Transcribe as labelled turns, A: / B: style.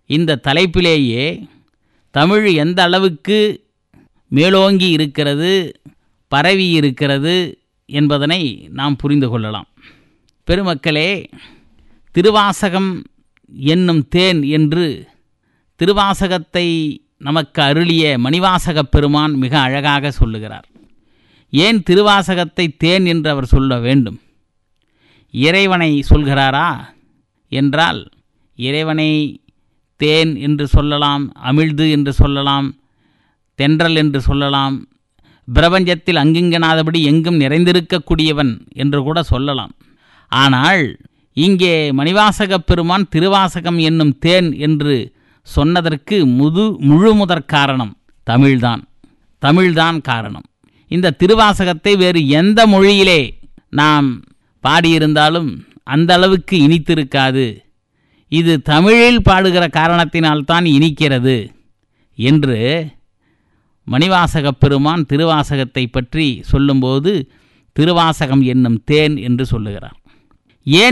A: இந்த தலைப்பிலேயே தமிழ் எந்த அளவுக்கு மேலோங்கி இருக்கிறது பரவி இருக்கிறது என்பதனை நாம் புரிந்து கொள்ளலாம் பெருமக்களே திருவாசகம் என்னும் தேன் என்று திருவாசகத்தை நமக்கு அருளிய மணிவாசகப் பெருமான் மிக அழகாக சொல்லுகிறார் ஏன் திருவாசகத்தை தேன் என்று அவர் சொல்ல வேண்டும் இறைவனை சொல்கிறாரா என்றால் இறைவனை தேன் என்று சொல்லலாம் அமிழ்து என்று சொல்லலாம் தென்றல் என்று சொல்லலாம் பிரபஞ்சத்தில் அங்கிங்கனாதபடி எங்கும் நிறைந்திருக்கக்கூடியவன் என்று கூட சொல்லலாம் ஆனால் இங்கே மணிவாசகப் பெருமான் திருவாசகம் என்னும் தேன் என்று சொன்னதற்கு முது முழு முதற் காரணம் தமிழ்தான் தமிழ்தான் காரணம் இந்த திருவாசகத்தை வேறு எந்த மொழியிலே நாம் பாடியிருந்தாலும் அந்த அளவுக்கு இனித்திருக்காது இது தமிழில் பாடுகிற காரணத்தினால்தான் இனிக்கிறது என்று மணிவாசகப் பெருமான் திருவாசகத்தை பற்றி சொல்லும்போது திருவாசகம் என்னும் தேன் என்று சொல்லுகிறார் ஏன்